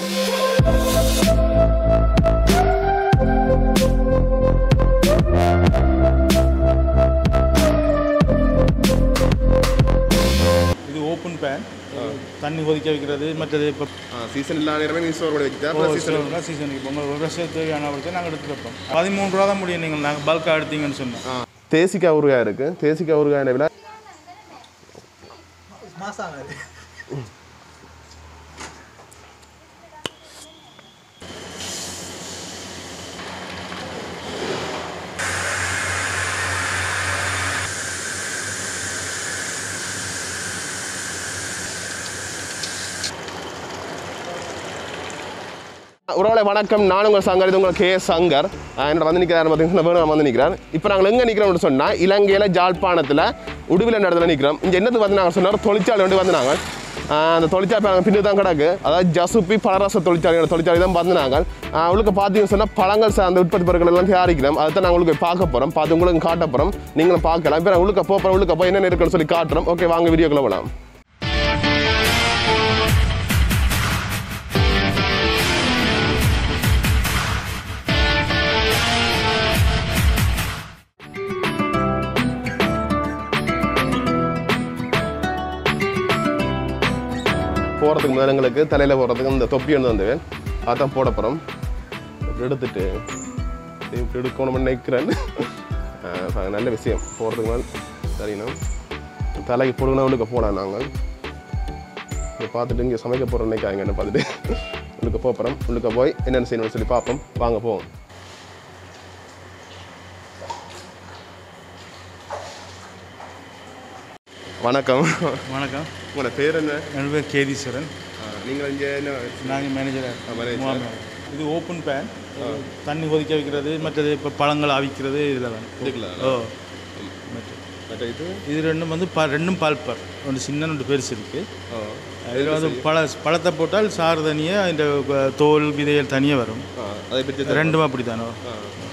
இது open pan தண்ணி கொதிக்க வைக்கிறது மற்றது இப்போ சீசன் இல்லாத நேரமே நீ ஸ்டோர் பண்ணி வைக்கிட்டா அப்புறம் சீசன் சீசனுக்கு இப்போ உங்கள் விவசாய தேவையான பொறுத்து நாங்கள் எடுத்து வைப்போம் பதிமூணு ரூபா தான் முடியும் நீங்கள் நாங்கள் பல்காக எடுத்தீங்கன்னு சொன்னோம் தேசிக்காய் ஊறுகாய் இருக்கு தேசிக்காய் ஊறுகாய் விலை உறவுகளை வணக்கம் நான் உங்கள் சங்கர் இது உங்கள் கே சங்கர் ஆஹ் என்னோட வந்து நிற்கிறார் பார்த்தீங்கன்னா வேணும் வந்து நிற்கிறார் இப்போ நாங்கள் எங்கே நிற்கிறோம்னு சொன்னால் இலங்கையில் ஜாழ்ப்பாணத்தில் உடுவில் இடத்துல நிற்கிறோம் இங்கே என்னது வந்து நாங்கள் சொன்னார் தொழிற்சாலை வந்து வந்து நாங்கள் ஆஹ் அந்த தொழிற்சாலை நாங்கள் பின்னு தான் கிடக்கு அதாவது ஜசுப்பி பலரச தொழிற்சாலையோட தொழிற்சாலை தான் வந்து நாங்கள் ஆஹ் உங்களுக்கு பார்த்தீங்கன்னு சொன்னால் பழங்கள் சார்ந்த உற்பத்தி பொருட்கள் எல்லாம் தயாரிக்கிறோம் அதை தான் நாங்கள் உங்களுக்கு பார்க்க போகிறோம் பார்த்து உங்களுக்கு காட்ட போகிறோம் நீங்களும் பார்க்கலாம் இப்போ உள்ளுக்க போகிறோம் உள்ளுக்க போய் என்னென்ன இருக்குன்னு சொல்லி காட்டுறோம் ஓகே வாங்க வீடியோக்குள்ள போகலாம் போகிறதுக்கு முதல்ல எங்களுக்கு தலையில் போடுறதுக்கு இந்த தொப்பி ஒன்று வந்து அதான் போட போகிறோம் எடுத்துட்டு இது இப்படி எடுக்கணும்னு நினைக்கிறேன் ஆஹ் அது நல்ல விஷயம் போகிறதுக்கு மேல் சரிண்ணா தலைக்கு பொடுங்கனவளுக்கு போகலாம் நாங்கள் இதை பார்த்துட்டு இங்கே சமைக்க போகிறோம் நினைக்காங்க என்ன பார்த்துட்டு உள்ளுக்க போகிறோம் உள்ளுக்க போய் என்னென்ன செய்யணும்னு சொல்லி பார்ப்போம் வாங்க போவோம் வணக்கம் வணக்கம் உங்களோட பேர் என்ன என் பேர் கேதீஸ்வரன் நீங்கள் இங்கே என்ன நாங்கள் மேனேஜர் manager. இது ஓப்பன் பேன் தண்ணி கொதிக்க வைக்கிறது மற்றது இப்போ பழங்கள் அவிக்கிறது இதில் வேணும் இதுக்குள்ள? ஓ மற்ற இது இது ரெண்டும் வந்து ப ரெண்டும் பல்பர் ஒன்று சின்ன ரெண்டு பெருசு இருக்குது ஆ அதில் வந்து பழ பழத்தை போட்டால் சாறு தனியாக இந்த அஹ், தோல் விதைகள் தனியாக வரும் ஆ அதை பற்றி ரெண்டும் அப்படி தானோ ஆ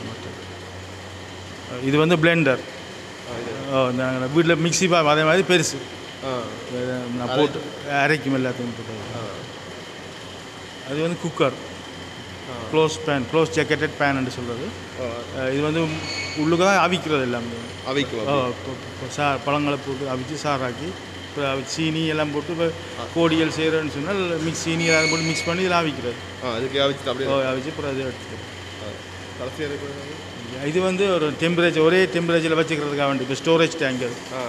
இது வந்து பிளெண்டர் ஓ நாங்கள் வீட்டில் மிக்ஸி பா அதே மாதிரி பெருசு ஆ வேற நான் போட்டு அரைக்கும் எல்லாத்தையும் போட்டு அது வந்து cooker close pan close jacketed pan சொல்கிறது ஆ இது வந்து உள்ளுக்கு தான் அவிக்கிறது எல்லாமே அவைக்கும் ஓ இப்போ- இப்போ சா பழங்களை போட்டு அவிச்சு சாராக்கி இப்போ அவிச்சு சீனி எல்லாம் போட்டு இப்போ கோடிகள் செய்கிறேன்னு சொன்னால் மிக்ஸ் சீனி எல்லாம் போட்டு மிக்ஸ் பண்ணி இதில் அவிக்கிறது ஆ அதுக்கு அவைச்சிட்டு அப்படியே ஓ அவிச்சு அப்புறம் அதை எடுத்துட்டு கடைசியாக இருக்கு இது வந்து ஒரு டெம்பரேச்சர் ஒரே டெம்பரேச்சரில் வச்சுக்கிறதுக்காக வேண்டி இப்போ ஸ்டோரேஜ் டேங்க் அது ஆ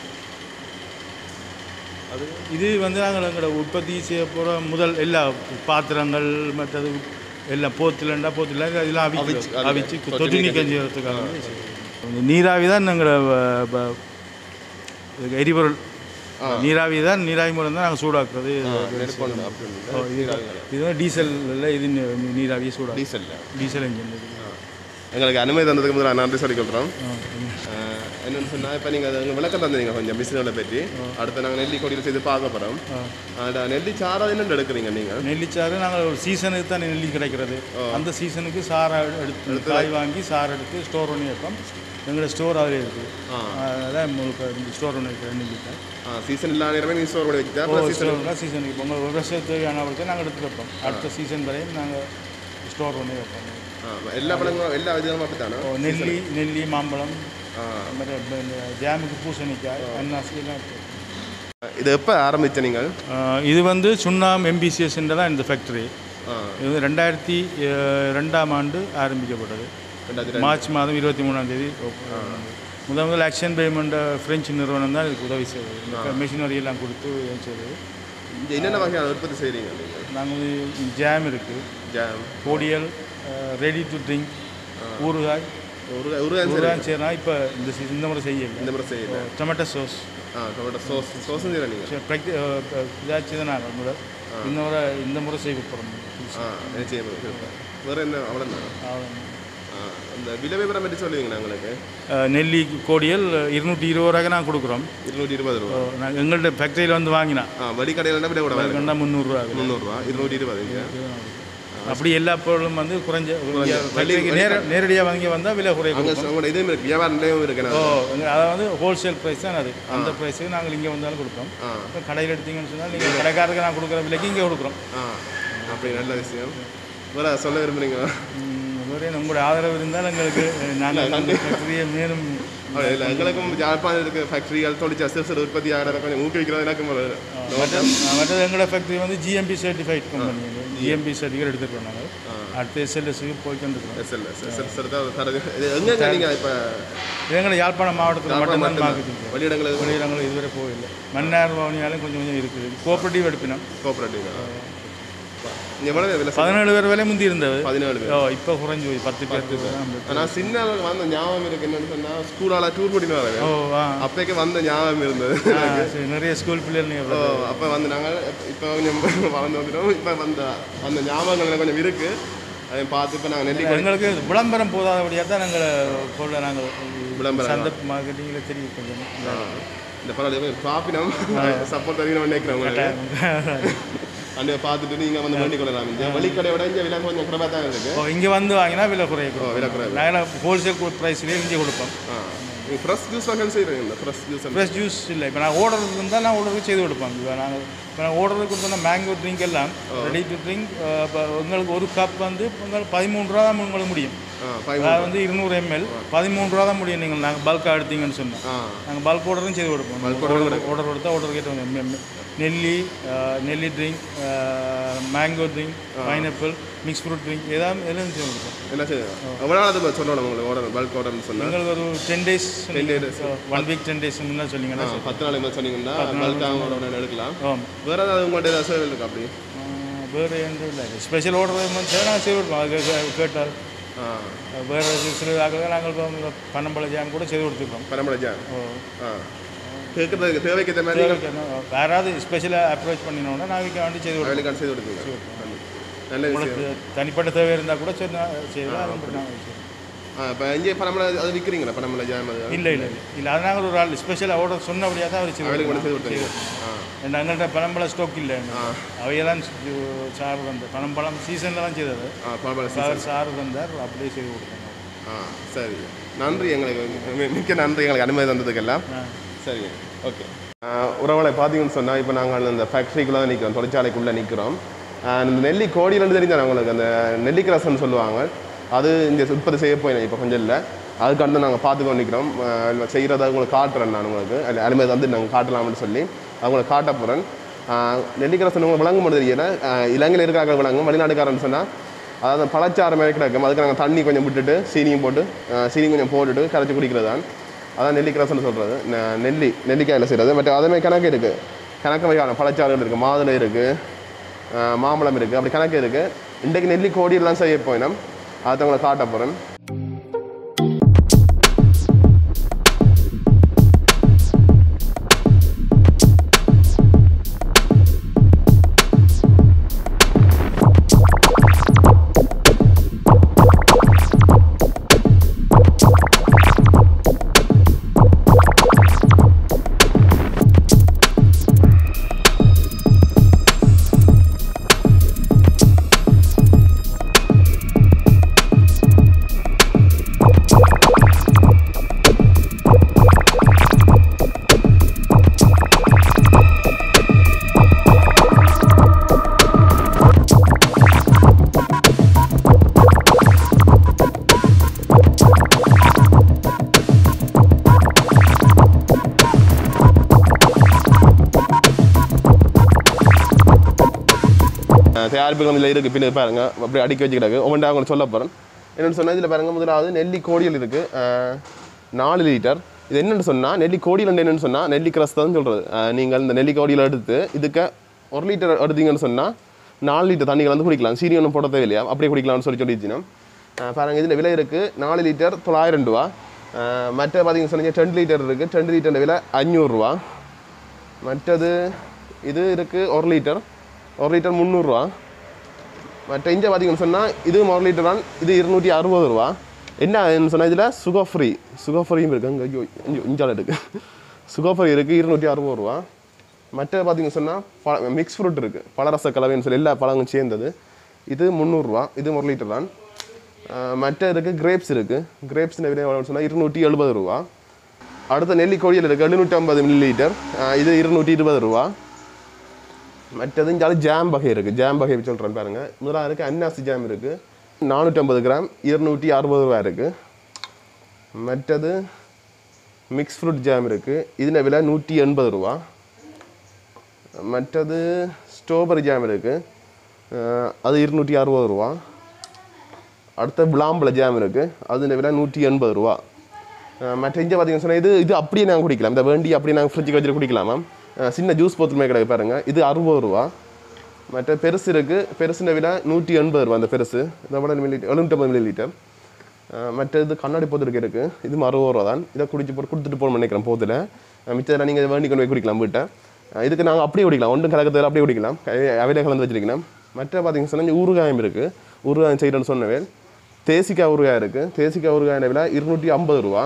அது இது வந்து நாங்கள் எங்களோட உற்பத்தி செய்ய போகிற முதல் எல்லா பாத்திரங்கள் மற்றது எல்லாம் போத்துலண்டா போத்துல இதெல்லாம் அவிச்சு அவிச்சு, அவிச்சு, அவிச்சு தொட்டி தொட்டி நீக்கம் நீக்கம் செய்யறதுக்காக வேண்டி செய்வோம். நீராவி தான் எங்களோட வ- வ- இதுக்கு எரிபொருள் நீராவி தான் நீராவி மூலம் தான் நாங்கள் சூடாக்குறது நெருப்பொண்டு ஓ, அப்படின்னு இது இது வந்து டீசலில் இது நீ- நீராவி சூடாகும் டீசலில் டீசல் இன்ஜின் இது எங்களுக்கு அனுமதி தந்ததுக்கு முதல்ல நன்றி சொல்லிக்கொள்கிறோம் என்னென்னு சொன்னால் இப்போ நீங்கள் அது விளக்கம் தந்தீங்க கொஞ்சம் பிஸ்னஸை பற்றி அடுத்து நாங்கள் நெல்லி கொடியில் செய்து பார்க்க போகிறோம் நெல்லி சாரா என்ன எடுக்கிறீங்க நீங்கள் நெல்லிச்சாறு நாங்கள் ஒரு சீசனுக்கு தான் நெல்லி கிடைக்கிறது அந்த சீசனுக்கு சாரை எடுத்து காய் வாங்கி சாறு எடுத்து ஸ்டோர் பண்ணி வைப்போம் எங்களோட ஸ்டோர் அதில் இருக்குது ஆ. அதான் உங்களுக்கு ஸ்டோர் பண்ணி வைக்கிற நெல்லிக்காய் சீசன் இல்லாத நேரமே நீ ஸ்டோர் பண்ணி வைக்கிட்டா அப்புறம் சீசன் ஸ்டோர் சீசனுக்கு இப்போ உங்கள் விவசாய தேவையான பொறுத்து நாங்கள் எடுத்து வைப்போம் அடுத்த சீசன் வரையும் நாங்கள் ஸ்டோர் பண்ணி வைப்போம் எல்லா பழங்களும் எல்லா விதமும் அப்படித்தானே இப்போ நெல்லி நெல்லி மாம்பழம் ஆ. மற்ற இந்த ஜாமுக்கு பூசணிக்காய் அன்னாசி எல்லாம் இருக்குது இது எப்போ ஆரம்பிச்ச நீங்கள் ஆஹ் இது வந்து சுண்ணாம் எம்பிசிஎஸ் தான் இந்த ஃபேக்டரி ஆ இது வந்து ரெண்டாயிரத்தி அஹ், ரெண்டாம் ஆண்டு ஆரம்பிக்கப்பட்டது ரெண்டாயிரத்தி மார்ச் மாதம் இருபத்தி மூணாம் தேதி முதல் முதல் ஆக்ஷன் பேமெண்ட் ஃப்ரெஞ்சு நிறுவனம் தான் இதுக்கு உதவி செய்தது இந்த மெஷினரி எல்லாம் கொடுத்து இது செய்தது இங்கே என்னென்ன வகையான உற்பத்தி செய்கிறீங்க நீங்கள் நாங்கள் வந்து ஜாம் இருக்குது ஜாம் பொடியல் ரெடி டு ட்ரிங்க் ஊறுகாய் ஒரு ஒரு சரி ஊறுகாய் செய்யலாம் இப்போ இந்த season இந்த முறை செய்யல இந்த முறை செய்யல டொமேட்டோ சோஸ் ஆ டொமேட்டோ சோஸ் சோஸும் செய்கிறேன் நீங்கள் இதாச்சு தான் நாங்கள் முதல் இந்த முறை இந்த முறை செய்ய போகிறோம் ஆ என்ன செய்ய போகிறீங்க வேறு என்ன அவ்வளோதான் ஆ அந்த விலை விவரம் பற்றி சொல்லுவீங்க எங்களுக்கு நெல்லி கோடியல் இருநூற்றி இருபது ரூபாய்க்கு நான் கொடுக்குறோம் இருநூற்றி இருபது ரூபா நாங்கள் எங்கள்கிட்ட ஃபேக்ட்ரியில் வந்து வாங்கினா ஆ வடிகடையில் விட கூட கண்டா முந்நூறுரூவா ஆகுது முந்நூறுரூவா இருநூற்றி இருபது இங்கே அப்படி எல்லா பொருளும் வந்து குறைஞ்ச ஃபேக்டரிக்கு நேர நேரடியாக வாங்கி வந்தால் விலை குறைய அங்கே கொடுப்போம் உங்களோட இதுவும் இருக்கு வியாபார நிலையம் இருக்கு ஓ எங்க- அதாவது ஹோல்சேல் ப்ரைஸ் தான் அது அந்த ப்ரைஸுக்கு நாங்கள் இங்கே வந்தாலும் கொடுப்போம் ஆ இப்போ கடையில் எடுத்தீங்கன்னு சொன்னால் நீங்கள் கடைக்காரருக்கு நான் கொடுக்குற விலைக்கு இங்கே கொடுக்குறோம் ஆ அப்படி நல்ல விஷயம் வேற சொல்ல விரும்புறீங்க ஒரே உங்களுடைய ஆதரவு இருந்தால் எங்களுக்கு நாங்கள் அந்த ஃபேக்டரியை மேலும் இல்லை எங்களுக்கும் ஜாழ்ப்பாணத்துக்கு ஃபேக்டரிகள் தொழிற்சா சிறு சிறு உற்பத்தி ஆகிறத கொஞ்சம் ஊக்குவிக்கிறது எனக்கும் ஒரு மற்ற மற்றது எங்களோட ஃபேக்டரி வந்து GMP certified company GMP certificate எடுத்துருக்கோம் நாங்கள் அடுத்த எஸ்எல்எஸ்க்கு போய்க்கொண்டிருக்கோம் எஸ்எல்ல சிறு சிறுதாக தரது இது எங்கே நீங்கள் இப்போ எங்களை யாழ்ப்பாணம் மாவட்டத்தில் மட்டும்தான் மார்க்கெட்டிங் வெளியிடங்களுக்கு வெளியிடங்கள் இதுவரை போகவில்லை மன்னார் பவனியாலும் கொஞ்சம் கொஞ்சம் இருக்குது கோஆப்ரேட்டிவ் எடுப்பினோம் கோஆப்ரேட்டிவ் இங்கே எவ்வளோ விலை பதினேழு பேர் வேலை முந்தி இருந்தது பதினேழு பேர் ஓ இப்போ குறைஞ்சு போய் பத்து பேர் நான் சின்ன வந்த ஞாபகம் இருக்கு என்னன்னு சொன்னால் ஸ்கூலால் டூர் கூட்டின்னு வரேன் ஓ ஆ அப்போக்கே வந்த ஞாபகம் இருந்தது ஆ, சரி நிறைய ஸ்கூல் பிள்ளைகள் நீங்கள் ஓ அப்போ வந்து நாங்கள் இப்போ கொஞ்சம் வளர்ந்து வந்துட்டோம் இப்போ வந்த அந்த ஞாபகங்கள் எனக்கு கொஞ்சம் இருக்கு அதை பார்த்து இப்போ நாங்கள் நெல்லி எங்களுக்கு விளம்பரம் போதாதபடியாக தான் நாங்கள் பொருளை நாங்கள் விளம்பரம் சந்தை மார்க்கெட்டிங்கில் தெரியும் கொஞ்சம் இந்த பரவாயில்ல பாப்பினம் சப்போர்ட் தருவீங்க நினைக்கிறேன் உங்களுக்கு அங்கே பார்த்துட்டு நீங்கள் வந்து வேண்டிக் கொள்ளலாம் இந்த வெளிக்கடை விட இங்கே விலை கொஞ்சம் குறைவாக தான் இருக்குது ஓ இங்கே வந்து வாங்கினா விலை குறைக்கும் விலை குறைவு நாங்கள் ஹோல்சேல் ப்ரைஸ்லேயே இங்கே கொடுப்போம் ஆ நீங்கள் ஃப்ரெஷ் ஜூஸ் வகை செய்கிறீங்க இந்த ஃப்ரெஷ் ஜூஸ் ஃப்ரெஷ் ஜூஸ் இல்லை இப்போ நான் ஆர்டர் இருந்தால் நான் ஆர்டருக்கு செய்து கொடுப்பேன் இப்போ நாங்கள் இப்போ நான் ஆர்டர் கொடுத்தோம்னா மேங்கோ ட்ரிங்க் எல்லாம் ரெடி டு ட்ரிங்க் இப்போ உங்களுக்கு ஒரு கப் வந்து உங்களுக்கு பதிமூணு ரூபா தான் உங்களுக்கு முடியும் ஆ ஃபைவ் அதாவது வந்து இருநூறு எம்எல் பதிமூணு ரூபா தான் முடியும் நீங்கள் நாங்கள் பல்காக எடுத்தீங்கன்னு சொன்னோம் ஆ நாங்கள் பல்க் ஆர்டரும் செய்து கொடுப்போம் ஆர்டர் கொடுத்தா ஆர்டர் கேட்டு நெல்லி அஹ், நெல்லி drink mango drink pineapple mix fruit drink ஏதாவது எல்லாம் செய்து கொடுப்போம் என்ன செய்யுங்க எவ்வளோ நாள் அது சொல்லணும் உங்களுக்கு ஆர்டர் பல்க் ஆர்டர்னு சொன்னால் எங்களுக்கு ஒரு ten days one week ten days முன்னாடி சொன்னீங்கன்னா சரி. பத்து நாளைக்கு மேலே சொன்னீங்கன்னா பல்காக ஆர்டர் எடுக்கலாம் ஆமாம் வேறு ஏதாவது உங்கள்கிட்ட ஏதாவது சேவை இருக்கா அப்படி ஆஹ் வேறு எந்த இல்லை ஸ்பெஷல் ஆர்டர் வந்து நாங்கள் செய்து கொடுப்போம் அது கே- கேட்டால் ஆ வேறு சில ஆக்கள் நாங்கள் இப்போ பனம்பழ ஜாம் கூட செய்து கொடுத்துருக்கோம் பரம்பரைஜா ஓ ஆ கேட்குறதுக்கு தேவைக்கு ஏற்ற மாதிரி வேறு ஏதாவது ஸ்பெஷலாக அப்ரோச் பண்ணினோன்னா நாங்கள் வேண்டி செய்து கொடுப்போம் வேலைக்கான செய்து கொடுத்தீங்க நல்ல விஷயம் உங்களுக்கு தனிப்பட்ட தேவை இருந்தால் கூட சரி நான் செய்யலாம் அது மட்டும் நாங்கள் செய்வோம். ஆ இப்போ இங்கே பரம்பரை அது விற்கிறீங்களா பரம்பரை ஜாம் அது இல்லை இல்லை இல்லை இல்லை அது நாங்கள் ஒரு ஆள் ஸ்பெஷலாக ஆர்டர் சொன்னபடியாக தான் அவர் செய்து வேலைக்கு மட்டும் கொடுப்போம். செய்து கொடுத்தீங்க ஆ ஏன்னா எங்கள்கிட்ட பனம்பழம் ஸ்டாக் இல்லை அவையெல்லாம் சார் வந்த பனம்பழம் சீசனில் தான் செய்தது ஆ பரம்பரை சார் சார் வந்தார் அப்படியே செய்து கொடுத்தாங்க ஆ சரி நன்றி எங்களுக்கு மி- மிக்க நன்றி எங்களுக்கு அனுமதி தந்ததுக்கெல்லாம் ஆ. சரிங்க ஓகே உறவுகளை பார்த்தீங்கன்னு சொன்னால் இப்போ நாங்கள் இந்த ஃபேக்ட்ரிக்குள்ளே தான் நிற்கிறோம் தொழிற்சாலைக்குள்ளே நிற்கிறோம் இந்த நெல்லி கோடியிலேருந்து தெரிஞ்சால் உங்களுக்கு அந்த நெல்லிக்கிரசன்னு சொல்லுவாங்க அது இங்கே உற்பத்தி செய்ய போயினேன் இப்போ கொஞ்சம் இல்லை அதுக்காண்டு நாங்கள் பார்த்துக்கொண்டு நிற்கிறோம் செய்கிறத உங்களுக்கு காட்டுறேன் நான் உங்களுக்கு அது அனுமதி வந்து நாங்கள் காட்டலாம்னு சொல்லி அவங்களுக்கு காட்ட போகிறேன் நெல்லிக்கிரசன் உங்களுக்கு விளங்க முடியும் தெரியல ஆஹ் இலங்கையில் இருக்காங்க விளங்கும் வெளிநாட்டுக்காரன்னு சொன்னால் அதாவது பழச்சாறு மாதிரி கிடக்கும் அதுக்கு நாங்கள் தண்ணி கொஞ்சம் விட்டுட்டு சீனியும் போட்டு ஆஹ் சீனி கொஞ்சம் போட்டுட்டு கரைச்சி குடிக்கிறது தான் அதான் நெல்லிக்கிரசன்னு சொல்கிறது நெல்லி நெல்லிக்காயில் செய்கிறது பட் அதே கணக்கு இருக்குது கணக்கு வகையான பழச்சாறுகள் இருக்குது மாதுளை இருக்குது மாம்பழம் இருக்குது அப்படி கணக்கு இருக்குது இன்றைக்கு நெல்லி கோடியெல்லாம் செய்ய போயினோம் அதை உங்களை காட்ட போகிறேன் அஹ் தயாரிப்புகள் இதில் இருக்குது பின்னாடி பாருங்க அப்படி அடுக்கி வச்சுக்கிட்டாங்க ஒவ்வொன்றா உங்களுக்கு சொல்ல போகிறேன் என்னென்னு சொன்னால் இதில் பாருங்க முதலாவது நெல்லி கோடியல் இருக்குது நாலு லிட்டர் இது என்னென்னு சொன்னால் நெல்லி கோடியில் என்னென்னு சொன்னால் நெல்லி கிரஸ் தான் சொல்கிறது நீங்கள் இந்த நெல்லி கோடியில் எடுத்து இதுக்கு ஒரு லிட்டர் எடுத்தீங்கன்னு சொன்னால் நாலு லிட்டர் தண்ணி கலந்து குடிக்கலாம் சீனி ஒன்றும் போட தேவையில்லையா அப்படியே குடிக்கலாம்னு சொல்லி சொல்லிச்சுன்னா பாருங்க இதில் விலை இருக்குது நாலு லிட்டர் தொள்ளாயிரம் ரூபா அஹ் மற்ற பார்த்தீங்கன்னு சொன்னீங்க ரெண்டு லிட்டர் இருக்குது ரெண்டு லிட்டர் விலை அஞ்சூறுரூவா மற்றது இது இருக்குது ஒரு லிட்டர் ஒரு லிட்டர் முந்நூறுரூவா மற்ற இங்கே பார்த்தீங்கன்னு சொன்னால் இது ஒரு லிட்டர் தான் இது இருநூற்றி அறுபது ரூபா என்ன சொன்னால் இதில் சுகர் ஃப்ரீ சுகர் ஃப்ரீயும் இருக்குது அங்கே ஐயோ இங்கே இஞ்சால் இருக்குது சுகர் ஃப்ரீ இருக்குது இருநூற்றி அறுபது ரூபா மற்ற பார்த்தீங்கன்னு சொன்னால் பழ மிக்ஸ் ஃப்ரூட் இருக்குது பழரச கலவைன்னு சொல்லி எல்லா பழங்களும் சேர்ந்தது இது முந்நூறுரூவா இது ஒரு லிட்டர் தான் அஹ் மற்ற இருக்குது கிரேப்ஸ் இருக்குது கிரேப்ஸ் விலை எவ்வளோன்னு சொன்னால் இருநூற்றி எழுபது ரூபா அடுத்த நெல்லிக்கோழியில் இருக்குது எழுநூற்றி ஐம்பது மில்லி லிட்டர் இது இருநூற்றி இருபது ரூபா மற்றது இங்கே ஜாம் வகை இருக்குது ஜாம் வகை சொல்கிறேன் பாருங்க முதலாக இருக்குது அன்னாசி ஜாம் இருக்குது நானூற்றம்பது கிராம் இருநூற்றி அறுபது ரூபா இருக்குது மற்றது மிக்ஸ் ஃப்ரூட் ஜாம் இருக்குது இதில் விலை நூற்றி எண்பது ரூபா மற்றது ஸ்ட்ராபெரி ஜாம் இருக்குது அது இருநூற்றி அறுபது ரூபா அடுத்த விளாம்பழ ஜாம் இருக்குது அது விலை நூற்றி எண்பது ரூபா அஹ் மற்ற இங்கே பார்த்தீங்கன்னு சொன்னால் இது இது அப்படியே நாங்கள் குடிக்கலாம் இந்த வேண்டி அப்படியே நாங்கள் ஃப்ரிட்ஜுக்கு வச்சுட்டு குடிக்கலாமா அஹ் சின்ன ஜூஸ் போத்தலுமே கிடையாது பாருங்க இது அறுபது ரூபா மற்ற பெருசு இருக்குது பெருசுன விலை நூற்றி எண்பது ரூபா அந்த பெருசு இதோட மில்லி எழுநூற்றம்பது மில்லி லிட்டர் மற்ற இது கண்ணாடி போத்துருக்கு இருக்குது இது அறுபது ரூபா தான் இதை குடிச்சு போட்டு கொடுத்துட்டு போகணும்னு நினைக்கிறேன் போத்தில் மிச்சத்தில் நீங்கள் வேண்டி கொண்டு போய் குடிக்கலாம் வீட்டை அஹ் இதுக்கு நாங்கள் அப்படியே குடிக்கலாம் ஒன்றும் கலக்கத்தில் அப்படியே குடிக்கலாம் அவையில கலந்து வச்சிருக்கலாம் மற்ற பார்த்தீங்கன்னு சொன்னால் இங்க ஊறுகாயம் இருக்குது ஊறுகாயம் செய்கிறேன்னு சொன்னவே தேசிக்காய் ஊறுகாய் இருக்குது தேசிக்காய் ஊறுகாய் விலை இருநூற்றி ஐம்பது ரூபா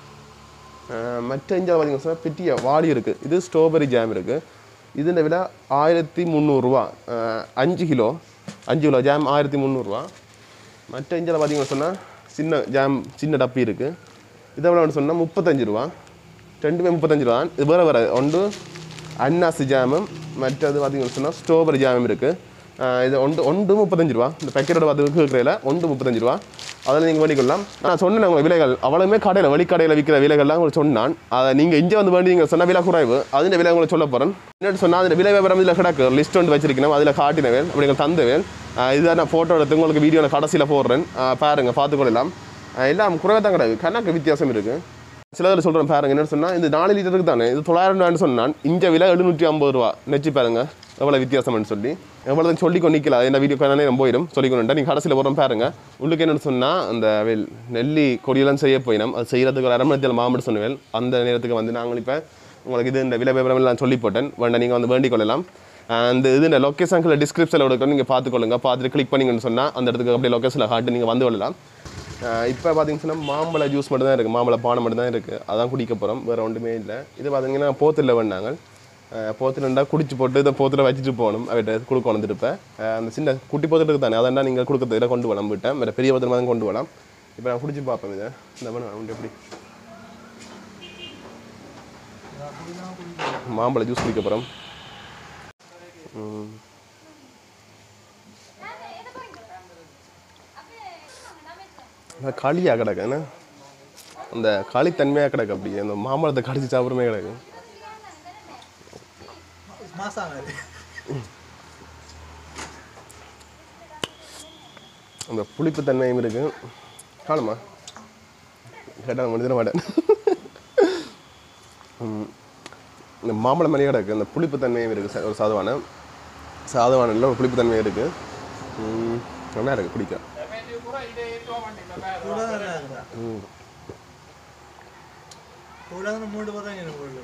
அஹ் மற்ற இங்கே பார்த்தீங்கன்னா சொன்னா பெட்டிய வாளி இருக்குது இது ஸ்ட்ராபெரி ஜாம் இருக்குது ഇതിൻ്റെ വില ആയിരത്തി മുന്നൂറ് രൂപ അഞ്ച് കിലോ அஞ்சு கிலோ ஜாம் ஆயிரத்தி முந்நூறுரூவா மற்ற இஞ்சில் பார்த்தீங்கன்னு சொன்னால் சின்ன ஜாம் சின்ன டப்பி இருக்குது இதை விட சொன்னால் முப்பத்தஞ்சு ரூபா ரெண்டுமே முப்பத்தஞ்சு ரூபா இது வேறு வேறு ஒன்று அன்னாசி ஜாமும் மற்றது பார்த்தீங்கன்னு சொன்னால் ஸ்ட்ராபெரி ஜாமும் இருக்குது இது ஒன்று ஒன்று முப்பத்தஞ்சு ரூபா இந்த பேக்கெட்டோட பார்த்து கேட்குறதுல ஒன்று முப்பத்தஞ்சு ரூபா அதில் நீங்கள் வேண்டிக்கொள்ளலாம் நான் சொன்னேன் உங்கள் விலைகள் அவ்வளவுமே கடையில் வெளிக்கடையில் விற்கிற விலைகள்லாம் உங்களுக்கு சொன்னான் அதை நீங்கள் இங்கே வந்து வேண்டி நீங்கள் சொன்ன விலை குறைவு அதில் விலை உங்களுக்கு சொல்ல போகிறேன் என்னட்டு சொன்னால் அதில் விலை விவரம் இதில் கிடக்கு லிஸ்ட் ஒன்று வச்சிருக்கணும் அதில் காட்டினவேன் அப்படி நீங்கள் தந்தவேன் இதுதான் நான் ஃபோட்டோ எடுத்து உங்களுக்கு வீடியோவில் கடைசியில் போடுறேன் ஆஹ் பாருங்க பார்த்துக்கொள்ளலாம் ஆஹ் எல்லாம் குறைவாக தான் கிடக்கு கணக்கு வித்தியாசம் இருக்குது சிலதில் சொல்கிறேன் பாருங்க என்ன சொன்னால் இது நாலு லிட்டருக்கு தானே இது தொள்ளாயிரம் ரூபான்னு சொன்னான் இந்த விலை எழுநூற்றி ஐம்பது ரூபா நெச்சு பாருங்க எவ்வளோ வித்தியாசம்னு சொல்லி எவ்வளோ தான் சொல்லி கொண்டிக்கல இந்த வீடியோ கண்ணே நம்ம போயிடும் சொல்லி கொண்டு நீங்கள் கடைசியில் போகிறோம் பாருங்க உள்ளுக்கு என்னன்னு சொன்னால் அந்த வெல் நெல்லி கொடியெல்லாம் செய்ய போயினோம் அது செய்கிறதுக்கு ஒரு அரை மணி நேரத்தில் மாம்படு சொன்னவேல் அந்த நேரத்துக்கு வந்து நாங்கள் இப்போ உங்களுக்கு இது இந்த விலை விவரம் எல்லாம் சொல்லி போட்டேன் வேண்டாம் நீங்கள் வந்து வேண்டிக் கொள்ளலாம் அந்த இது இந்த லொக்கேஷன்களை டிஸ்கிரிப்ஷனில் கொடுக்க நீங்கள் பார்த்துக்கொள்ளுங்க பார்த்துட்டு கிளிக் பண்ணிங்கன்னு சொன்னால் அந்த இடத்துக்கு அப்படியே லொக்கேஷனில் காட்டு நீங்கள் வந்து கொள்ளலாம் இப்போ பார்த்தீங்கன்னு சொன்னால் மாம்பழ ஜூஸ் மட்டும் தான் இருக்குது மாம்பழ பானம் மட்டும் தான் இருக்குது அதான் குடிக்க போகிறோம் வேறு ஒன்றுமே இல்லை இது பார்த்தீங்கன்னா போத்தில் வேணாங்க போத்தில் இருந்தால் குடிச்சு போட்டு இதை போத்தில் வச்சுட்டு போகணும் அவர்கிட்ட கொடுக்கணும் திருப்ப அஹ் அந்த சின்ன குட்டி போத்தில் இருக்குது தானே அதான் நீங்கள் கொடுக்கறது இதை கொண்டு வரலாம் விட்டேன் வேறு பெரிய போத்தில் தான் கொண்டு வரலாம் இப்போ நான் குடிச்சு பார்ப்பேன் இதை இந்த வேணும் எப்படி மாம்பழ ஜூஸ் குடிக்க போகிறோம் களியாக கிடக்கு என்ன அந்த களித்தன்மையாக கிடக்கு அப்படி அந்த மாம்பழத்தை கடிச்சு சாப்பிட்றமே கிடக்கு மாசாங்க அது அந்த புளிப்பு தன்மையும் இருக்கு காணுமா கேட்டால் முடிஞ்சிட மாட்டேன் ம். இந்த மாம்பழம் மாதிரியே கிடக்கு அந்த புளிப்பு தன்மையும் இருக்குது ச- ஒரு சாதுவான சாதுவானில் ஒரு புளிப்பு தன்மையும் இருக்குது ம், நல்லா இருக்குது குடிக்க கூட நல்லா இருக்குதா கூட வந்து மூணு பேரும் எனக்கு உள்ள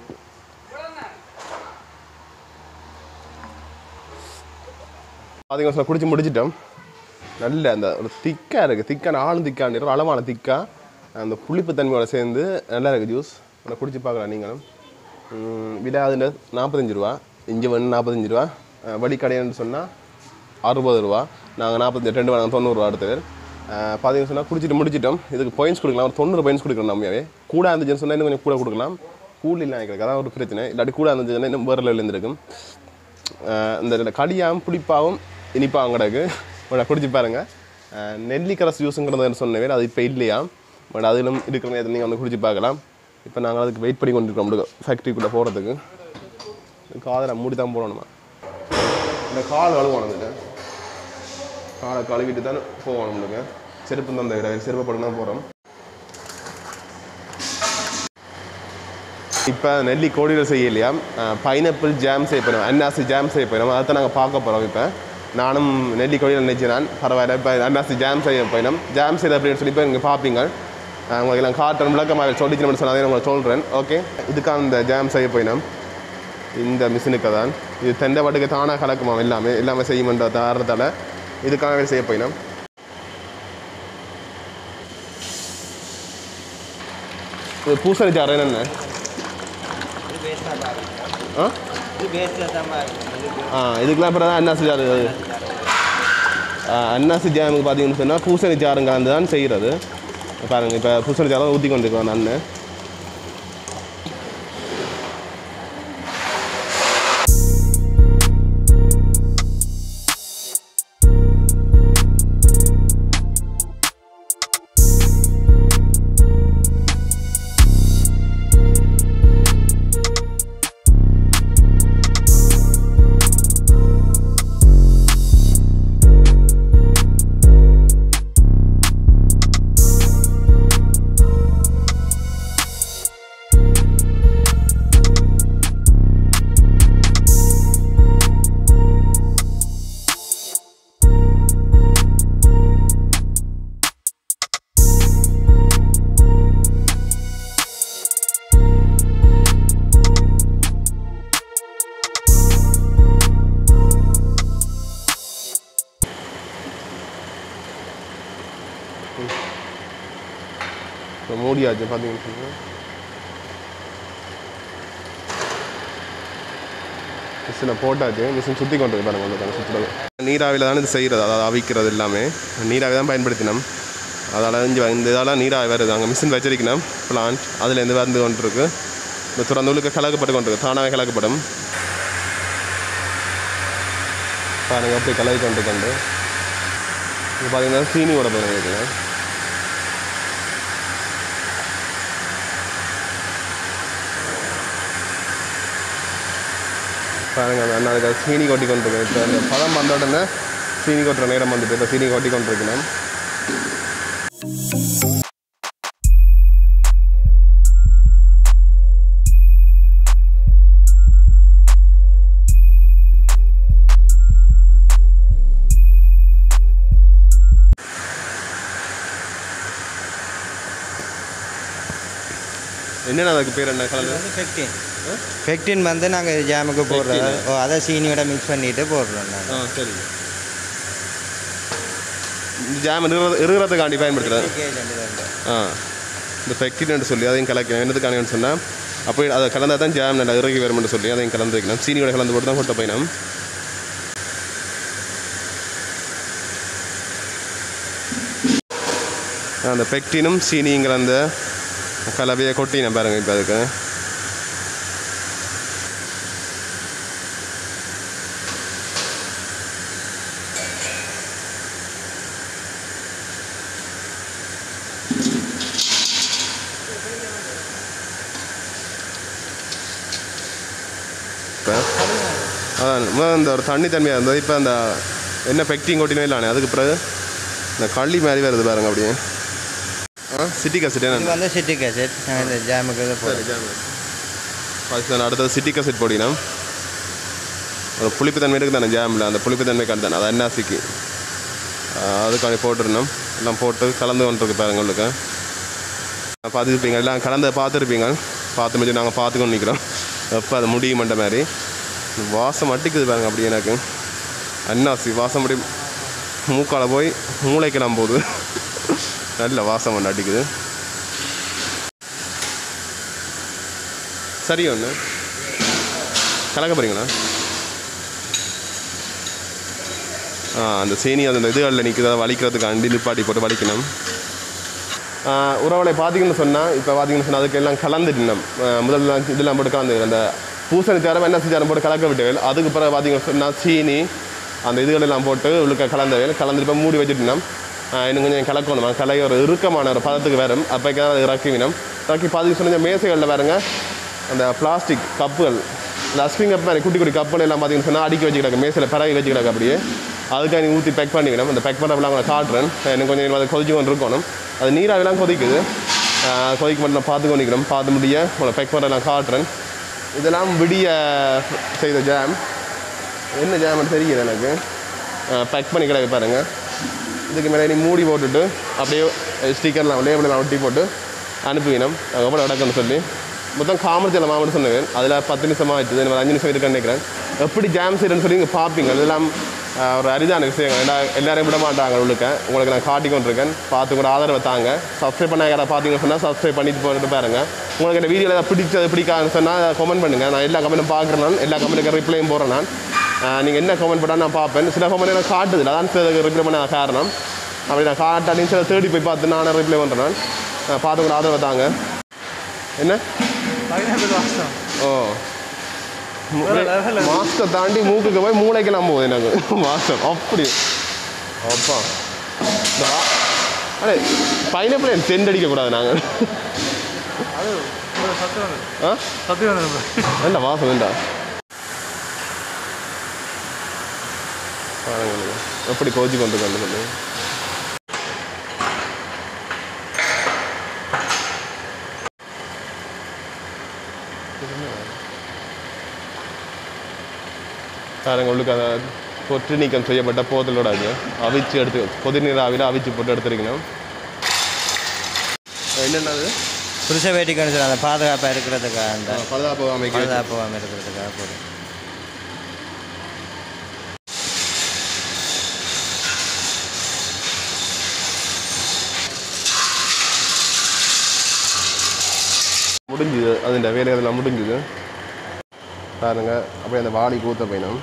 பார்த்தீங்கன்னா சொன்னா குடிச்சு முடிச்சிட்டோம் நல்ல அந்த ஒரு திக்காக இருக்குது திக்கான ஆளும் திக்கான ஒரு அளவான திக்கா அந்த புளிப்பு தன்மையோட சேர்ந்து நல்லா இருக்குது ஜூஸ் அதை குடிச்சு பார்க்கலாம் நீங்களும் ம், விலை அதில் நாற்பத்தஞ்சு ரூபா இங்கே வந்து நாற்பத்தஞ்சு ரூபா அஹ், வழிக்கடைன்னு சொன்னால் அறுபது ரூபா நாங்கள் நாற்பத்தஞ்சு ரெண்டு நாங்கள் தொண்ணூறுரூவா அடுத்த பேர் பார்த்தீங்கன்னு சொன்னால் குடிச்சிட்டு முடிச்சிட்டோம் இதுக்கு பாயிண்ட்ஸ் கொடுக்கலாம் ஒரு தொண்ணூறு பாயிண்ட்ஸ் கொடுக்குறோம் நம்மவே கூட இருந்துச்சுன்னு சொன்னால் இன்னும் கொஞ்சம் கூட கொடுக்கலாம் கூல் இல்லை எனக்கு அதான் ஒரு பிரச்சனை இல்லாட்டி கூட இருந்துச்சுன்னா இன்னும் வேறு லெவலில் இருந்திருக்கும் அஹ் இந்த கடியாகவும் புளிப்பாகவும் இனிப்பாகவும் கிடக்கு உடனே குடிச்சு பாருங்க அஹ் நெல்லிக்கரசு ஜூஸுங்கிறது சொன்னவே அது இப்போ இல்லையா பட் அதிலும் இருக்கிற நேரத்தில் நீங்கள் வந்து குடிச்சு பார்க்கலாம் இப்போ நாங்கள் அதுக்கு வெயிட் பண்ணி கொண்டிருக்கோம் ஃபேக்ட்ரிக்குள்ளே போகிறதுக்கு காதில் மூடி தான் போடணுமா இந்த கால் கழுவணும் வந்துட்டு காலை கழுவிட்டு தான் போகணும் நம்மளுக்கு செருப்பு தான் தவிர செருப்பு போட்டு தான் போகிறோம் இப்போ நெல்லி கோடியில் செய்யலையா பைனாப்பிள் ஜாம் செய்ய போகிறோம் அன்னாசி ஜாம் செய்ய போகிறோம் அதை நாங்கள் பார்க்க போகிறோம் இப்போ நானும் நெல்லி கோடியில் நினைச்சினான் பரவாயில்ல இப்போ அன்னாசி ஜாம் செய்ய போயினோம் ஜாம் செய்த அப்படின்னு சொல்லி இப்போ இங்கே பார்ப்பீங்க அஹ் உங்களுக்கு எல்லாம் காட்டுறேன் விளக்கமாக சொல்லிச்சு சொன்னதை நான் உங்களுக்கு சொல்கிறேன் ஓகே இதுக்கான இந்த ஜாம் செய்ய போயினோம் இந்த மிஷினுக்கு தான் இது தெண்டை பாட்டுக்கு தானாக கலக்குமா எல்லாமே எல்லாமே செய்யுமென்ற காரணத்தால் இதுக்காகவே செய்ய போயினோம் இது பூசணி சாறு என்னென்ன இது வேஸ்ட்டாக தான் இருக்கும் ஆ இது வேஸ்ட்டாக தான் இருக்கும் ஆ இதுக்கெல்லாம் அப்புறம் தான் அன்னாசி ஜாரு ஆ, அன்னாசி ஜாமுக்கு பார்த்தீங்கன்னு சொன்னால் பூசணி ஜாரும் கலந்து தான் செய்கிறது பாருங்கள் இப்போ பூசணி ஜாரம் ஊற்றி கொண்டிருக்கோம் நான் இப்போ மூடியாச்சு பார்த்தீங்கன்னு சொன்னா மிஷினை போட்டாச்சு மிஷின் சுற்றி கொண்டு இருக்கு பாருங்க உங்களுக்கு சுற்றுறது நீராவியில் தான் இது செய்கிறது அதாவது அவிக்கிறது எல்லாமே நீராவி தான் பயன்படுத்தினோம் அதால் இங்கே இந்த இதால் நீராவி வருது அங்கே மிஷின் வச்சிருக்கணும் பிளான்ட் அதுலேருந்து வந்து கொண்டு இருக்கு இந்த துறந்தூளுக்கு கலக்கப்பட்டு கொண்டு இருக்கு தானாகவே கலக்கப்படும் பாருங்க அப்படி கலவி கொண்டு கொண்டு இது பார்த்தீங்கன்னா சீனியோட பாருங்க இருக்குங்க பாருங்க அந்த அண்ணா அதுக்கு சீனி கொட்டி கொண்டிருக்கேன் இப்போ அந்த பழம் வந்த உடனே சீனி கொட்டுற நேரம் வந்துட்டு இப்போ சீனி கொட்டி கொண்டிருக்கணும் என்னென்ன அதுக்கு பேர் என்ன இது கலந்து வந்து ஃபெக்டின் ஃபெக்டின் வந்து நாங்கள் ஜாமுக்கு போடுறோம் ஓ அதை சீனியோட மிக்ஸ் பண்ணிட்டு போடுறோம் ஆ நாங்கள் சரி இந்த ஜாம் இருகிறதுக்காண்டி பயன்படுத்துகிறது ஆ இந்த ஃபெக்டின்னு சொல்லி அதையும் கலக்கணும் என்னதுக்கானு சொன்னால் அப்போ அதை கலந்தால் தான் ஜாம் நல்லா இறங்கி வரும்னு சொல்லி அதையும் கலந்து வைக்கணும் சீனியோட கலந்து போட்டு தான் கொட்ட பயணம் அந்த பெக்டினும் சீனிங்கிற அந்த கலவையை கொட்டினேன் பாருங்க இப்போ அதுக்கு இப்போ அதான் முதல்ல இந்த ஒரு தண்ணி தன்மையாக இருந்தது இப்போ அந்த என்ன பெக்டிங் கொட்டினோ இல்லானே அதுக்கு பிறகு இந்த கள்ளி மாதிரி வருது பாருங்க அப்படியே ஆ சிட்டி கசிட் இது என்ன வந்து சிட்டிக் ஆசிட் நாங்கள் இந்த ஜாமுக்கு இதை சரி போடுறோம் ஜாம் பாகிஸ்தான் அடுத்தது சிட்டி கசிட் போடினோம் ஒரு புளிப்பு தன்மை இருக்குது தானே ஜாமில் அந்த புளிப்பு தன்மை தானே அது என்னாசிக்கு அதுக்காண்டி போட்டிருந்தோம் எல்லாம் போட்டு கலந்து கொண்டிருக்கு பாருங்க உங்களுக்கு பார்த்துருப்பீங்க எல்லாம் கலந்து பார்த்துருப்பீங்க பார்த்து முடிஞ்சு நாங்கள் பார்த்துக்கொண்டு நிற்கிறோம் எப்போ அது முடியுமன்ற மாதிரி வாசம் அட்டிக்குது பாருங்க அப்படி எனக்கு அன்னாசி வாசம் அப்படி மூக்கால போய் மூளைக்கெல்லாம் போகுது நல்ல வாசம் ஒன்று அடிக்குது சரி ஒன்று கலக்க போகிறீங்களா ஆ அந்த சீனி அந்த இதுகளில் நிற்குது அதை வலிக்கிறதுக்கு அண்டி நிப்பாட்டி போட்டு வலிக்கணும் ஆ, உறவுகளை பார்த்தீங்கன்னு சொன்னால் இப்போ பார்த்தீங்கன்னு சொன்னால் அதுக்கு எல்லாம் கலந்துட்டோம் முதல்ல இதெல்லாம் போட்டு கலந்து அந்த பூசணி தேரம் என்ன செஞ்சாலும் போட்டு கலக்க விட்டவேல் அதுக்கு பிறகு பார்த்தீங்கன்னு சொன்னால் சீனி அந்த இதுகள் எல்லாம் போட்டு உள்ளுக்க கலந்தவேல் கலந்துட்டு இப்போ மூடி வச்சுட்டோம் இன்னும் கொஞ்சம் கலக்கணும் கலை ஒரு இறுக்கமான ஒரு பதத்துக்கு வரும் அப்போக்கே அதை இறக்கி வினம் இறக்கி பார்த்தீங்கன்னு சொன்னால் மேசைகளில் பாருங்க அந்த பிளாஸ்டிக் கப்புகள் லஸ்டிங் கப் மாதிரி குட்டி குட்டி கப்பல் எல்லாம் பார்த்தீங்கன்னு சொன்னால் அடுக்கி வச்சு கிடக்கு மேசையில் பரவி வச்சு கிடக்கு அப்படியே அதுக்காக நீ ஊற்றி பேக் பண்ணிக்கணும் அந்த பேக் பண்ண நான் காட்டுறேன் இன்னும் கொஞ்சம் நேரம் அதை கொதிச்சு கொண்டு இருக்கணும் அது நீராவெல்லாம் கொதிக்குது ஆஹ் கொதிக்க மட்டும் நான் பார்த்து கொண்டிருக்கிறோம் பார்த்து முடிய உங்களை பேக் பண்ண நான் காட்டுறேன் இதெல்லாம் விடிய செய்த ஜாம் என்ன ஜாம்னு தெரியல எனக்கு பேக் பண்ணி கிடக்கு பாருங்க இதுக்கு மேலே நீ மூடி போட்டுட்டு அப்படியே ஸ்டிக்கர்லாம் லேபிளெலாம் ஒட்டி போட்டு அனுப்பிவினோம் அதுக்கப்புறம் நடக்குன்னு சொல்லி மொத்தம் காமர்ஜியில் மாவட்டம் சொன்னேன் அதில் பத்து நிமிஷமாக ஆயிடுச்சு இன்னும் ஒரு அஞ்சு நிமிஷம் இருக்குன்னு நினைக்கிறேன் எப்படி ஜாம் செய்யறேன்னு சொல்லி நீங்கள் பார்ப்பீங்க இதெல்லாம் ஆஹ், ஒரு அரிதான விஷயங்கள் எல்லா எல்லாரையும் விட மாட்டாங்க உள்ளுக்க உங்களுக்கு நான் காட்டி கொண்டிருக்கேன் பார்த்து கூட ஆதரவை தாங்க சப்ஸ்கிரைப் பண்ண யாராவது பார்த்தீங்கன்னு சொன்னால் சப்ஸ்கிரைப் பண்ணிட்டு போட்டு பாருங்க உங்களுக்கு இந்த வீடியோவில் ஏதாவது பிடிச்சது பிடிக்காதுன்னு சொன்னால் கமெண்ட் பண்ணுங்கள் நான் எல்லா கமெண்ட்டும் பார்க்குறேன் நான் எல்லா கமெண்ட்டுக்கு ரிப்ளையும் போடுறேன் நான் நீங்கள் என்ன கமெண்ட் பண்ணால் நான் பார்ப்பேன் சில கமெண்ட் எனக்கு காட்டுது அதான் சில ரிப்ளை பண்ண காரணம் அப்படி நான் காட்டாட்டின்னு சில தேடி போய் பார்த்து நானே ரிப்ளை பண்ணுறேன் நான் அஹ் பார்த்து கூட ஆதரவை தாங்க என்ன பைனாப்பிள் வாசம் ஓ வேற level அது. மாஸ்கை தாண்டி மூக்குக்கு போய் மூளைக்கெல்லாம் போகுது எனக்கு வாசம் அப்படி அப்பா இந்த வா- அடே பைனாப்பிள் எனக்கு சென்ட் அடிக்கக்கூடாது நாங்கள் அது ஒரு சத்து வந்து ஆ சத்து வந்து என்ன வாசம் வேண்டா பாருங்க நீங்க. எப்படி கோச்சி கொண்டு கொண்டு சொல்லி பாருங்க உள்ளுக்கு அதை தொற்று நீக்கம் செய்யப்பட்ட போதலோட அது அவிச்சு எடுத்து கொதி நீராவியில் அவிச்சு போட்டு எடுத்துருக்கணும் என்னென்னது புருஷ வேட்டிக்கணும் சார் அந்த பாதுகாப்பாக இருக்கிறதுக்காக அந்த பலதாப்பு அமைக்க பாதுகாப்பாக இருக்கிறதுக்காக போடுறோம் முடிஞ்சுது അതിൻ്റെ வேலையெல்லாம் முடிஞ்சுது பாருங்க அப்படியே அந்த வாளி கூத்த பயணம்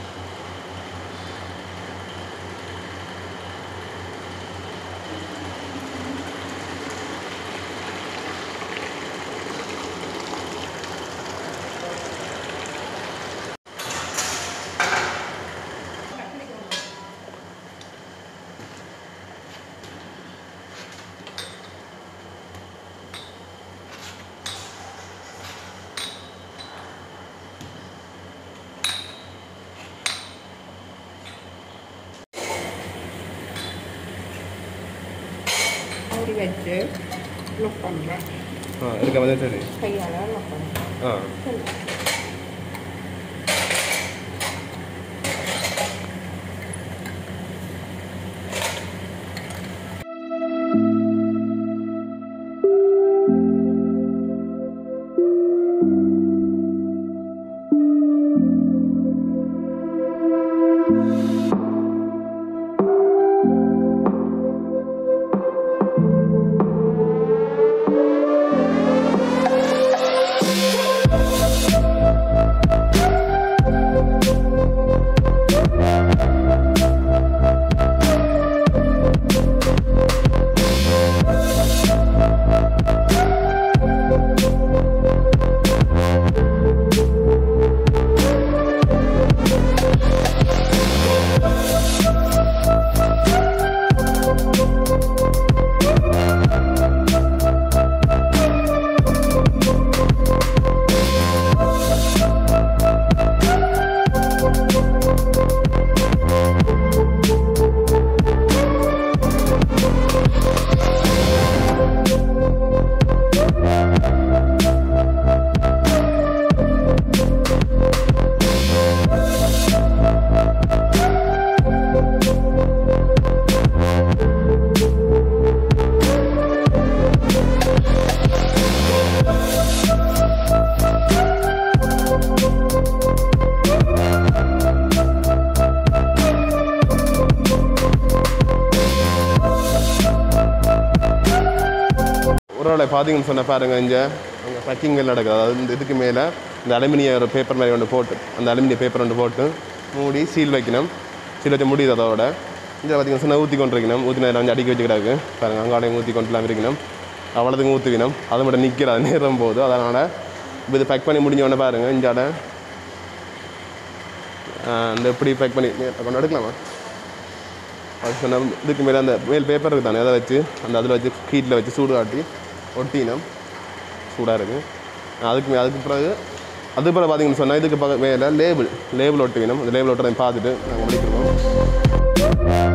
மூடி வச்சு லுக் பண்ணுறேன் ஆ இருக்க வந்து சரி கையால் லுக் பண்ணுறேன் ஆ ஒரு வேளை பார்த்தீங்கன்னு சொன்ன பாருங்க இங்கே அங்கே பேக்கிங் வேலை நடக்குது அதாவது இந்த இதுக்கு மேலே இந்த அலுமினிய ஒரு பேப்பர் மாதிரி ஒன்று போட்டு அந்த அலுமினிய பேப்பர் ஒன்று போட்டு மூடி சீல் வைக்கணும் சீல் வச்சு முடியுது அதோட இங்கே பார்த்தீங்கன்னா சொன்ன ஊற்றி கொண்டு இருக்கணும் ஊற்றி நேரம் வந்து அடிக்க வச்சுக்கிறாங்க பாருங்க அங்காடையும் ஊற்றி கொண்டுலாம் இருக்கணும் அவ்வளோதுக்கு ஊற்றுக்கணும் அது மட்டும் நிற்கிறாது நேரம் போது அதனால் இப்போ இது பேக் பண்ணி முடிஞ்ச உடனே பாருங்கள் இஞ்சாட இந்த இப்படி பேக் பண்ணி கொண்டு எடுக்கலாமா அது சொன்ன இதுக்கு மேலே அந்த மேல் பேப்பர் இருக்குது தானே அதை வச்சு அந்த அதில் வச்சு ஹீட்டில் வச்சு சூடு காட்டி ஒட்டினம் சூடாக இருக்குது அதுக்கு மே- அதுக்கு பிறகு அது பிறகு பார்த்தீங்கன்னு சொன்னால் இதுக்கு பக்க மேலே லேபிள் லேபிள் ஒட்டு வேணும் அந்த லேபிள் ஒட்டுறதை பார்த்துட்டு நாங்கள் முடிக்கிறோம்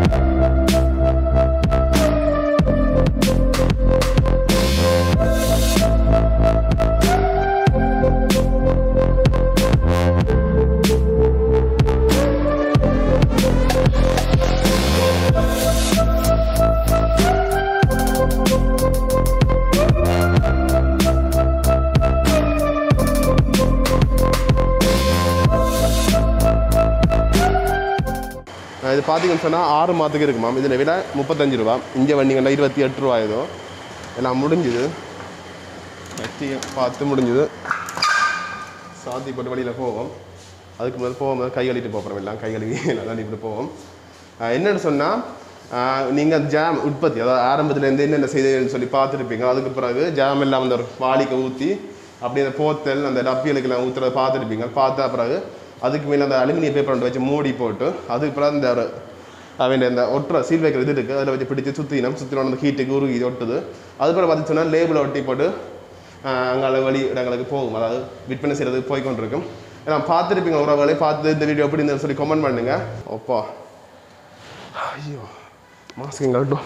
அஹ் இது பார்த்தீங்கன்னு சொன்னால் ஆறு மாதத்துக்கு இருக்குமா இதில் விட முப்பத்தஞ்சு ரூபா இங்கே வண்டிங்கன்னா இருபத்தி எட்டு ரூபா ஏதோ எல்லாம் முடிஞ்சுது வச்சு பார்த்து முடிஞ்சுது சாத்தி போட்டு வழியில் போவோம் அதுக்கு முதல்ல போகும்போது கை கழுவிட்டு போகிறோம் எல்லாம் கை கழுவி எல்லாம் தள்ளிட்டு போவோம் அஹ் என்னன்னு சொன்னால் நீங்கள் ஜாம் உற்பத்தி அதாவது ஆரம்பத்துலேருந்து என்னென்ன செய்ததுன்னு சொல்லி பார்த்துருப்பீங்க அதுக்கு பிறகு ஜாம் எல்லாம் அந்த ஒரு வாளிக்கு ஊற்றி அப்படியே அந்த போத்தல் அந்த டப்பிகளுக்கெல்லாம் ஊற்றுறத பார்த்துருப்பீங்க பார்த்தா பிறகு அதுக்கு மேலே அந்த அலுமினிய பேப்பர் ஒன்று வச்சு மூடி போட்டு அதுக்கு பிறகு இந்த ஒரு அவன் இந்த ஒட்டுற சீல் வைக்கிற இது இருக்குது அதில் வச்சு பிடிச்சி சுற்றினோம் சுற்றினோம் அந்த ஹீட்டுக்கு உருகி இது ஒட்டுது அதுக்கப்புறம் பார்த்து சொன்னால் லேபிளை ஒட்டி போட்டு அங்கே வழி இடங்களுக்கு போகும் அதாவது விற்பனை செய்கிறதுக்கு போய் கொண்டிருக்கும் ஏன்னா பார்த்துருப்பீங்க உறவுகளை பார்த்து இந்த வீடியோ எப்படி இருந்ததுன்னு சொல்லி கமெண்ட் பண்ணுங்க அப்பா ஐயோ மாஸ்க் எங்கட்டும்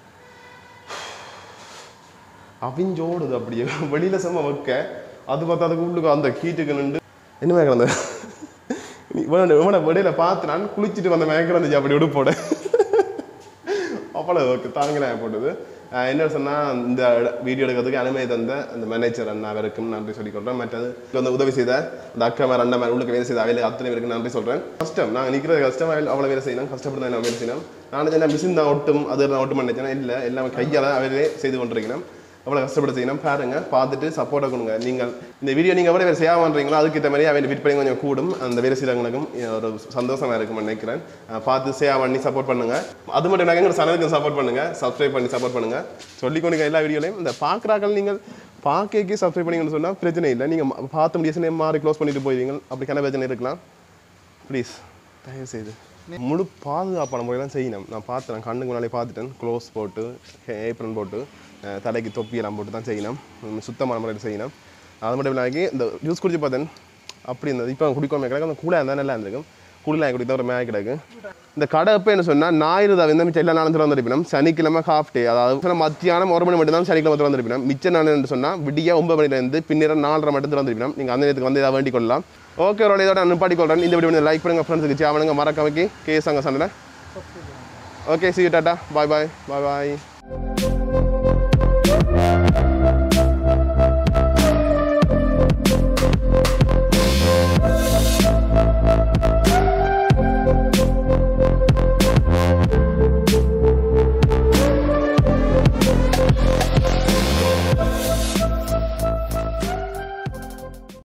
அவிஞ்சோடுது அப்படியே வெளியில செம்ம வைக்க அது பார்த்தா அதுக்கு உள்ளுக்கு அந்த கீட்டுக்கு நின்று என்ன கிடந்த இவன இவனை வெளியில பார்த்து நான் குளிச்சுட்டு வந்த மேய்க்க இருந்துச்சு அப்படி உடுப்போட அவ்வளோ ஓகே தாங்களே போட்டது அஹ் என்ன சொன்னால் இந்த வீடியோ எடுக்கிறதுக்கு அனுமதி தந்த அந்த மேனேஜர் அண்ணா அவருக்கும் நன்றி சொல்லிக்கொள்கிறேன் மற்றது இதுக்கு வந்து உதவி செய்த அந்த அக்கா மேர் அண்ணா மேர் உள்ளுக்கு வேலை செய்த அவையில் அத்தனை பேருக்கு நன்றி சொல்கிறேன் கஷ்டம் நாங்கள் நிற்கிறது கஷ்டம் அவையில் அவ்வளோ வேலை செய்யணும் கஷ்டப்பட்டு தான் நான் வேலை செய்யணும் நான் என்ன மிஷின் தான் ஒட்டும் அது நான் ஒட்டும் நினைச்சேன் இல்லை எல்லாமே கையால் அவையிலே செய்து கொண்டிருக்கிறேன் அவ்வளோ கஷ்டப்பட்டு செய்யணும் பாருங்க பார்த்துட்டு சப்போர்ட்டை கொடுங்க நீங்கள் இந்த வீடியோ நீங்கள் எவ்வளோ பேர் சேவ் பண்ணுறீங்களோ அதுக்கேற்ற மாதிரி அவன் விற்பனை கொஞ்சம் கூடும் அந்த வேறு சிலங்களுக்கும் ஒரு சந்தோஷமாக இருக்கும்னு நினைக்கிறேன் அஹ் பார்த்து சேவ் பண்ணி சப்போர்ட் பண்ணுங்க அது மட்டும் இல்லாமல் எங்கள் சேனலுக்கு சப்போர்ட் பண்ணுங்க சப்ஸ்கிரைப் பண்ணி சப்போர்ட் பண்ணுங்க சொல்லிக்கொண்டு எல்லா வீடியோலையும் இந்த பார்க்குறாக்கள் நீங்கள் பார்க்கக்கு சப்ஸ்கிரைப் பண்ணீங்கன்னு சொன்னால் பிரச்சனை இல்லை நீங்கள் பார்த்து முடியாது மாறி க்ளோஸ் பண்ணிட்டு போயிருவீங்க அப்படிக்கான பிரச்சனை இருக்கலாம் ப்ளீஸ் தயவு செய்து முழு பாதுகாப்பான முறையில் செய்யணும் நான் பார்த்தேன் நான் கண்ணுக்கு முன்னாலே பார்த்துட்டேன் க்ளோஸ் போட்டு ஏப்ரன் போட்டு அஹ், தலைக்கு தொப்பியெல்லாம் போட்டு தான் செய்யணும் உம், சுத்தமான முறையில் செய்யணும் அது மட்டும் இல்லாமல் இந்த ஜூஸ் குடிச்சு பார்த்தேன் அப்படி இருந்தது இப்போ குடிக்காம கிடக்கு அந்த கூலாக இருந்தால் நல்லா இருந்திருக்கும் கூலாக குடித்தா ஒரு மேக கிடக்கு இந்த கடை எப்போ என்ன சொன்னால் ஞாயிறு தான் வந்து மிச்சம் எல்லா நாளும் திறந்திருப்பினோம் சனிக்கிழமை ஹாஃப் டே அதாவது சில மத்தியானம் ஒரு மணி மட்டும் தான் சனிக்கிழமை திறந்திருப்பினோம் மிச்ச நாள் என்று சொன்னால் விடிய ஒன்பது மணிலேருந்து பின்னர் நாலரை மட்டும் திறந்திருப்பினோம் நீங்கள் அந்த நேரத்துக்கு வந்து ஏதாவது வேண்டிக் கொள்ளலாம் ஓகே ஒரு இதோட நிப்பாட்டி கொள்றேன் இந்த வீடியோ லைக் பண்ணுங்க ஃப்ரெண்ட்ஸுக்கு ஷேர் பண்ணுங்க மறக்காமக்கி கே சங்க சண்டை okay see ta ta bye bye bye பாய்